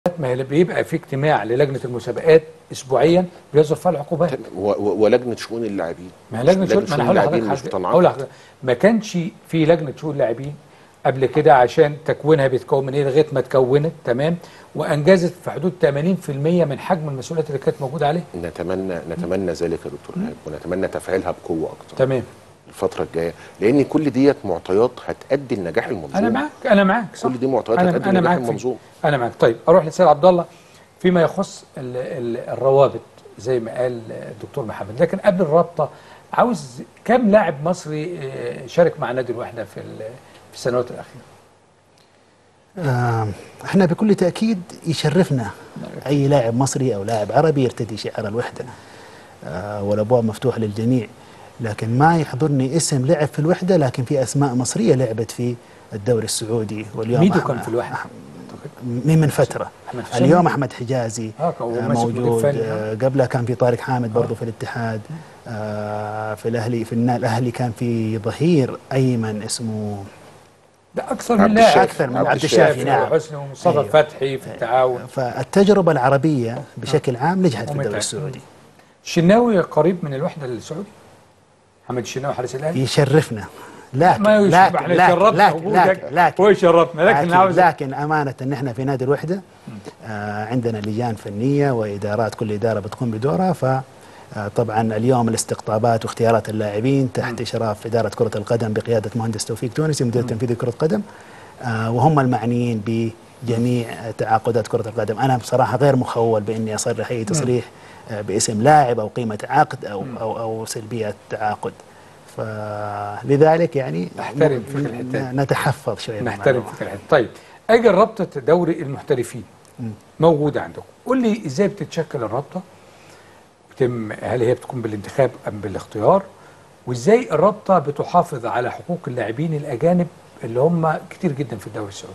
ما هي بيبقى في اجتماع للجنه المسابقات اسبوعيا بيصدر فيها العقوبات و- و- ولجنه شؤون اللاعبين ما هي لجنه شؤون ما انا هقول اللاعبين لحضرتك مش حاجة- بتنعقد. هقول لحضرتك ما كانش في لجنه شؤون لاعبين قبل كده عشان تكوينها بيتكون من ايه لغايه ما اتكونت تمام وانجزت في حدود 80% من حجم المسؤوليات اللي كانت موجوده عليه نتمنى نتمنى ذلك يا دكتور ايهاب ونتمنى تفعيلها بقوه اكتر تمام الفتره الجايه لان كل ديت معطيات هتؤدي لنجاح المنظومه انا معاك انا معاك صح كل دي معطيات انا هتؤدي انا لنجاح معاك في- المنظومه انا معاك طيب اروح لسيد عبد الله فيما يخص ال ال الروابط زي ما قال الدكتور محمد لكن قبل الرابطه عاوز كم لاعب مصري آه، شارك مع نادي الوحده في ال- في السنوات الاخيره آه، احنا بكل تأكيد يشرفنا أي لاعب مصري أو لاعب عربي يرتدي شعار الوحدة آه، والأبواب مفتوحة للجميع لكن ما يحضرني اسم لعب في الوحدة لكن في أسماء مصرية لعبت في الدوري السعودي واليوم ميدو أحمد- كان في الوحده من من فترة أحمد حسين. اليوم أحمد حجازي آه، كان هو آه، ماسك مدير موجود فني. آه، قبلها كان في طارق حامد برضه في الاتحاد آه، في الأهلي في النا- الأهلي كان في ظهير أيمن اسمه ده اكثر من عبد لاعب الشافي. أكثر من عبد عبد الشافي، الشافي نعم وحسني ومصطفى أيوه. فتحي في التعاون فالتجربة العربية بشكل عام نجحت في ومتعب. الدوري السعودي الشناوي قريب من الوحده السعودي محمد الشناوي حارس الاهلي يشرفنا لكن ما يشرف لكن احنا لكن شرفنا لكن وجودك لكن لكن هو يشرفنا لكن لكن, عاوز لكن أمانة إن إحنا في نادي الوحدة آه عندنا لجان فنية وإدارات كل إدارة بتقوم بدورها ف آه، طبعا اليوم الاستقطابات واختيارات اللاعبين تحت اشراف اداره كره القدم بقياده مهندس توفيق تونسي مدير تنفيذي كره قدم آه، وهم المعنيين بجميع آه، تعاقدات كره القدم انا بصراحه غير مخول باني اصرح اي تصريح آه، باسم لاعب او قيمه عقد او او او سلبيه تعاقد فلذلك يعني نحترم فكرة الحتة دي. نتحفظ شويه نحترم بالمعلومة. فكرة الحته طيب اجي رابطه دوري المحترفين موجوده عندكم قول لي ازاي بتتشكل الرابطه بتم هل هي بتكون بالانتخاب ام بالاختيار وازاي الرابطه بتحافظ على حقوق اللاعبين الاجانب اللي هم كتير جدا في الدوري السعودي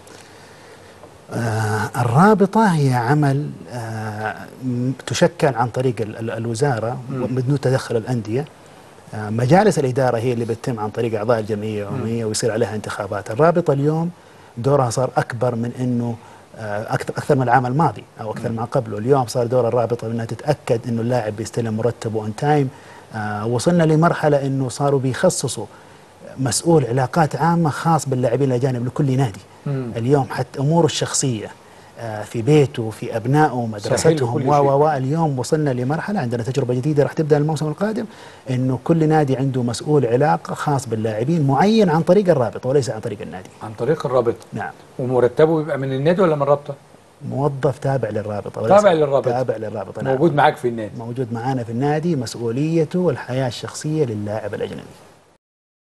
آه الرابطة هي عمل آه م- تشكل عن طريق ال- ال- الوزارة بدون تدخل الأندية آه مجالس الإدارة هي اللي بتتم عن طريق أعضاء الجمعية العمومية ويصير عليها انتخابات الرابطة اليوم دورها صار أكبر من أنه آه أكثر, أكثر من العام الماضي أو أكثر ما قبله اليوم صار دور الرابطة أنها تتأكد أنه اللاعب بيستلم مرتبه أون تايم آه وصلنا لمرحلة أنه صاروا بيخصصوا مسؤول علاقات عامة خاص باللاعبين الأجانب لكل نادي مم. اليوم حتى اموره الشخصيه آه، في بيته في ابنائه سهل مدرستهم كل و شيء. و و اليوم وصلنا لمرحله عندنا تجربه جديده راح تبدا الموسم القادم انه كل نادي عنده مسؤول علاقه خاص باللاعبين معين عن طريق الرابطه وليس عن طريق النادي عن طريق الرابطه نعم ومرتبه بيبقى من النادي ولا من الرابطه موظف تابع للرابطه وليس تابع للرابطة. تابع للرابطه نعم. موجود معاك في النادي موجود معانا في النادي مسؤوليته والحياه الشخصيه للاعب الاجنبي